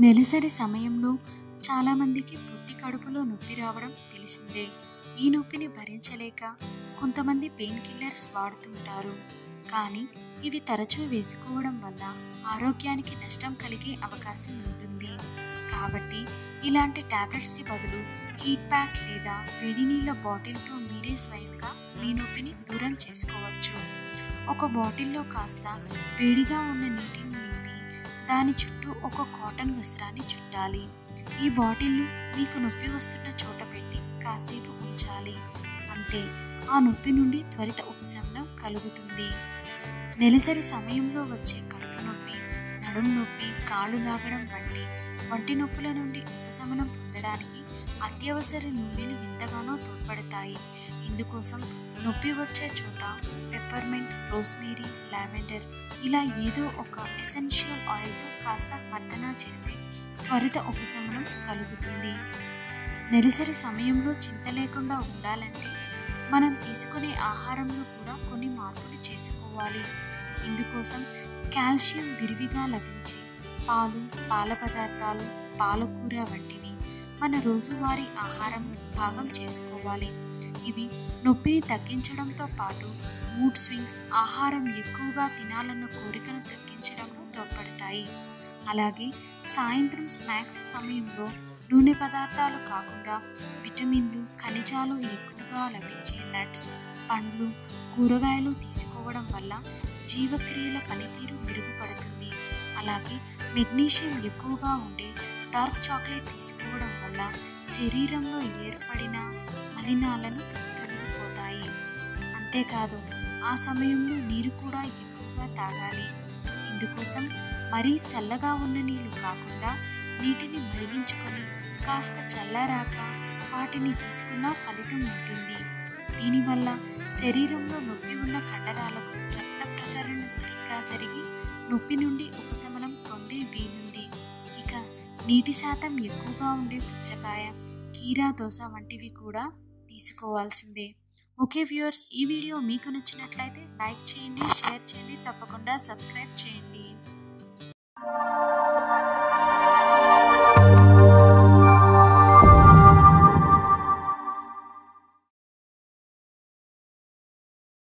నెలసరి సమయంలో చాలామందికి పొత్తి కడుపులో నొప్పి రావడం తెలిసిందే ఈ నొప్పిని భరించలేక కొంతమంది పెయిన్ కిల్లర్స్ వాడుతుంటారు కానీ ఇవి తరచూ వేసుకోవడం వల్ల ఆరోగ్యానికి నష్టం కలిగే అవకాశం ఉంటుంది కాబట్టి ఇలాంటి టాబ్లెట్స్కి బదులు హీట్ ప్యాక్ లేదా వేడి నీళ్ళ బాటిల్తో మీరే స్వయంగా మీ నొప్పిని దూరం చేసుకోవచ్చు ఒక బాటిల్లో కాస్త వేడిగా ఉన్న నీటిని నింపి దాని చుట్టూ ఒక కాటన్ వస్త్రాన్ని చుట్టాలి ఈ బాటిల్ను మీకు నొప్పి వస్తున్న చోట పెట్టి కాసేపు ఉంచాలి అంతే ఆ నొప్పి నుండి త్వరిత ఉపశమనం కలుగుతుంది నెలసరి సమయంలో వచ్చే కడుపు నొప్పి నడుము నొప్పి కాళ్ళు లాగడం వంటి వంటి నొప్పుల నుండి ఉపశమనం పొందడానికి అత్యవసర నూనెలు ఎంతగానో తోడ్పడతాయి ఇందుకోసం నొప్పి వచ్చే చోట పెప్పర్మెంట్ రోస్మేరీ లావెండర్ ఇలా ఏదో ఒక ఎసెన్షియల్ ఆయిల్తో కాస్త మర్దన చేస్తే త్వరిత ఉపశమనం కలుగుతుంది నెలసరి సమయంలో చింత లేకుండా ఉండాలంటే మనం తీసుకునే ఆహారంలో కూడా కొన్ని మార్పులు చేసుకోవాలి ఇందుకోసం కాల్షియం విరివిగా లభించే పాలు పాల పదార్థాలు పాలకూర వంటివి మన రోజువారీ ఆహారం భాగం చేసుకోవాలి ఇవి నొప్పిని తగ్గించడంతో పాటు మూడ్ స్వింగ్స్ ఆహారం ఎక్కువగా తినాలన్న కోరికను తగ్గించడంలో తోడ్పడతాయి అలాగే సాయంత్రం స్నాక్స్ సమయంలో నూనె పదార్థాలు కాకుండా విటమిన్లు ఖనిజాలు ఎక్కువగా లభించే నట్స్ పండ్లు కూరగాయలు తీసుకోవడం వల్ల జీవక్రియల పనితీరు మెరుగుపడుతుంది అలాగే మెగ్నీషియం ఎక్కువగా ఉండే డార్క్ చాక్లెట్ తీసుకోవడం వల్ల శరీరంలో ఏర్పడిన మలినాలను తొలగిపోతాయి అంతేకాదు ఆ సమయంలో నీరు కూడా ఎక్కువగా తాగాలి ఇందుకోసం మరీ చల్లగా ఉన్న నీళ్లు కాకుండా నీటిని మరిగించుకొని కాస్త చల్లారాక వాటిని తీసుకున్న ఫలితం ఉంటుంది దీనివల్ల శరీరంలో నొప్పి ఉన్న కండరాలకు రక్త ప్రసరణ సరిగ్గా జరిగి నొప్పి నుండి ఉపశమనం పొందే వీలుంది ఇక నీటి శాతం ఎక్కువగా ఉండే పుచ్చకాయ కీరా దోశ వంటివి కూడా తీసుకోవాల్సిందే ఓకే వ్యూవర్స్ ఈ వీడియో మీకు నచ్చినట్లయితే లైక్ చేయండి షేర్ చేయండి తప్పకుండా సబ్స్క్రైబ్ చేయండి